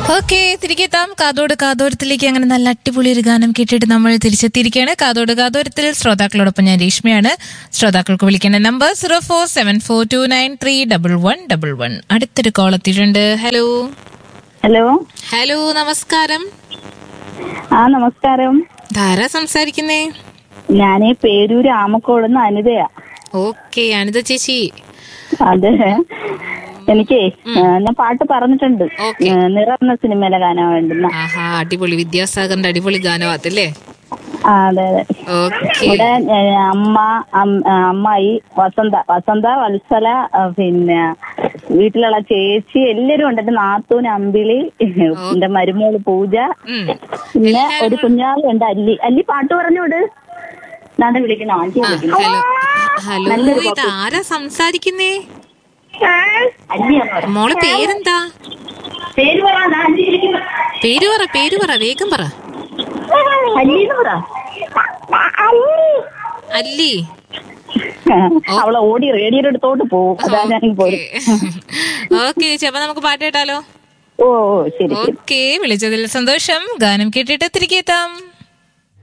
Okay തിരികെ എത്താം കാതോട് കാതോരത്തിലേക്ക് അങ്ങനെ നല്ല അടിപൊളി ഒരു ഗാനം കേട്ടിട്ട് നമ്മൾ തിരിച്ചെത്തിയിരിക്കുകയാണ് കാതോട് കാതോരത്തിൽ ശ്രോതാക്കളോടൊപ്പം ഞാൻ രേഷ്മയാണ് ശ്രോതാക്കൾക്ക് വിളിക്കേണ്ട number zero four seven four two nine three double one double one അടുത്തൊരു കോൾ എത്തിയിട്ടുണ്ട് ഹലോ ഹലോ ഹലോ നമസ്കാരം ആ നമസ്കാരം ധാരാ സംസാരിക്കുന്നേ ഞാനേ പേരൂര് ആമക്കോടുന്ന് അനിതയാ ഓക്കെ അനിത ചേച്ചി അതെ എനിക്കേ ഏ, ഞാൻ പാട്ട് പറഞ്ഞിട്ടുണ്ട് ഓക്കേ. ഏ, നിറർന്ന സിനിമയിലെ ഗാനം വേണ്ടുന്ന ആഹാ അടിപൊളി വിദ്യാസാഗറിന്റെ അടിപൊളി ഗാനം അതല്ലേ ആ അതെ അതെ ഓക്കെ ഇവിടെ ഏ, അമ്മ അം- ആ, അമ്മായി വസന്ത വസന്ത വത്സല ആ, പിന്നെ വീട്ടിലുള്ള ചേച്ചി എല്ലാരും ഉണ്ട് എന്റെ നാത്തൂന് അമ്പിളി എന്റെ മരുമോള് പൂജ ഉം. പിന്നെ ഒരു കുഞ്ഞാളുണ്ട് അല്ലി അല്ലി പാട്ട് പറഞ്ഞോട് നാളെ വിളിക്കണം ആന്റി ആ, വിളിക്കണം ഹലോ ഹലോ നല്ലൊരു ഇത് ആരാ സംസാരിക്കുന്നേ അല്ലിയാന്ന് പറ. മോളെ പേരെന്താ പേര് പറ ദാ ആന്റി വിളിക്കുന്നു. പേര് പറ പേര് പറ വേഗം പറ അല്ലീന്ന് പറ അല്ലി അവളെ ഓടി റേഡിയോയുടെ അടുത്തോട്ട് പോകും അതാ ഞാൻ പോരും ഓക്കെ ചേച്ചി അപ്പൊ നമുക്ക് പാട്ട് കേട്ടാലോ ഓ ഓ, ശരി ശരി ഓക്കെ വിളിച്ചതിൽ സന്തോഷം ഗാനം കേട്ടിട്ട് തിരികെ എത്താം